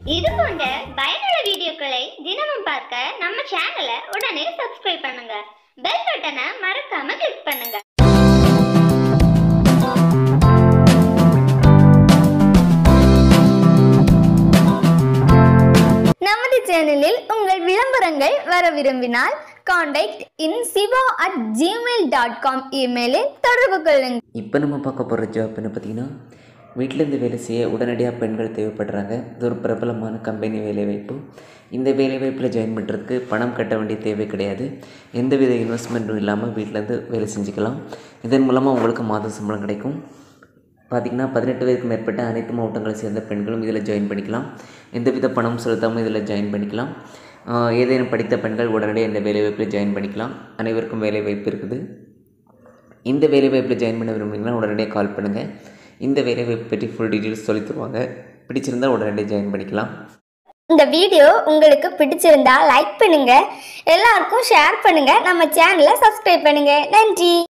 இது போன்ற பயனுள்ள வீடியோக்களை தினமும் பார்க்க நம்ம சேனலை உடனே சப்ஸ்கிரைப் பண்ணுங்க பெல் பட்டனை மறக்காம கிளிக் பண்ணுங்க நமது சேனலில் உங்கள் விளம்பரங்கள் வர விரும்பினால் contact in Siva at Gmail dot com இமெயிலில் தொடர்பு கொள்ளுங்கள் இப்போ நம்ம பார்க்க போகிற ஜாப் என்ன பார்த்தீங்கன்னா வீட்டிலேருந்து வேலை செய்ய உடனடியாக பெண்கள் தேவைப்படுறாங்க இது ஒரு பிரபலமான கம்பெனி வேலைவாய்ப்பு இந்த வேலைவாய்ப்பில் ஜாயின் பண்ணுறதுக்கு பணம் கட்ட வேண்டிய தேவை கிடையாது எந்தவித இன்வெஸ்ட்மெண்ட்டும் இல்லாமல் வீட்டிலேருந்து வேலை செஞ்சுக்கலாம் இதன் மூலமாக உங்களுக்கு மாத சம்பளம் கிடைக்கும் பார்த்திங்கன்னா பதினெட்டு வயதுக்கு மேற்பட்ட அனைத்து மாவட்டங்களை சேர்ந்த பெண்களும் இதில் ஜாயின் பண்ணிக்கலாம் எந்தவித பணம் செலுத்தாமல் இதில் ஜாயின் பண்ணிக்கலாம் ஆஹ் ஏதேனும் படித்த பெண்கள் உடனடியாக இந்த வேலைவாய்ப்பில் ஜாயின் பண்ணிக்கலாம் அனைவருக்கும் வேலைவாய்ப்பு இருக்குது இந்த வேலைவாய்ப்பில் ஜாயின் பண்ண விரும்புனீங்கன்னா உடனடியாக கால் பண்ணுங்கள் இந்த வேலைவாய்ப்பு பற்றி ஃபுல் டீட்டெயில்ஸ் சொல்லி தருவாங்க பிடிச்சிருந்தால் உடனடியாக ஜாயின் பண்ணிக்கலாம் இந்த வீடியோ உங்களுக்கு பிடிச்சிருந்தா லைக் பண்ணுங்க எல்லாருக்கும் ஷேர் பண்ணுங்க நம்ம சேனலை சப்ஸ்கிரைப் பண்ணுங்க நன்றி